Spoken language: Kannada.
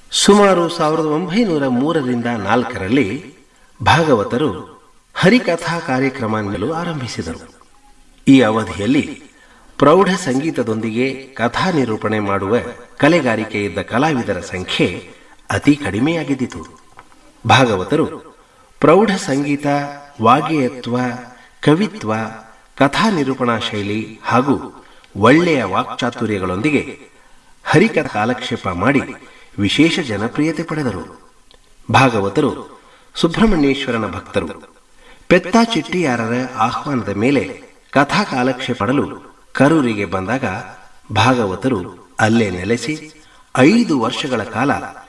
ಸುಮಾರು ಸಾವಿರದ ಒಂಬೈನೂರ ಮೂರರಿಂದ ನಾಲ್ಕರಲ್ಲಿ ಭಾಗವತರು ಹರಿಕಥಾ ಕಾರ್ಯಕ್ರಮ ನೀಡಲು ಆರಂಭಿಸಿದರು ಈ ಅವಧಿಯಲ್ಲಿ ಪ್ರೌಢ ಸಂಗೀತದೊಂದಿಗೆ ಕಥಾ ನಿರೂಪಣೆ ಮಾಡುವ ಕಲೆಗಾರಿಕೆ ಇದ್ದ ಕಲಾವಿದರ ಸಂಖ್ಯೆ ಅತಿ ಕಡಿಮೆಯಾಗಿದ್ದಿತು ಭಾಗವತರು ಪ್ರೌಢ ಸಂಗೀತ ವಾಗ್ಗೇಯತ್ವ ಕವಿತ್ವ ಕಥಾ ನಿರೂಪಣಾ ಶೈಲಿ ಹಾಗೂ ಒಳ್ಳೆಯ ವಾಕ್ಚಾತುರ್ಯಗಳೊಂದಿಗೆ ಹರಿಕಥಾ ಕಾಲಕ್ಷೇಪ ಮಾಡಿ ವಿಶೇಷ ಜನಪ್ರಿಯತೆ ಪಡೆದರು ಭಾಗವತರು ಸುಬ್ರಹ್ಮಣ್ಯೇಶ್ವರನ ಭಕ್ತರು ಪೆತ್ತಾ ಚಿಟ್ಟಿಯಾರರ ಆಹ್ವಾನದ ಮೇಲೆ ಕಥಾ ಕಾಲಕ್ಷೇಪ ಮಾಡಲು ಕರೂರಿಗೆ ಬಂದಾಗ ಭಾಗವತರು ಅಲ್ಲೇ ನೆಲೆಸಿ ಐದು ವರ್ಷಗಳ ಕಾಲ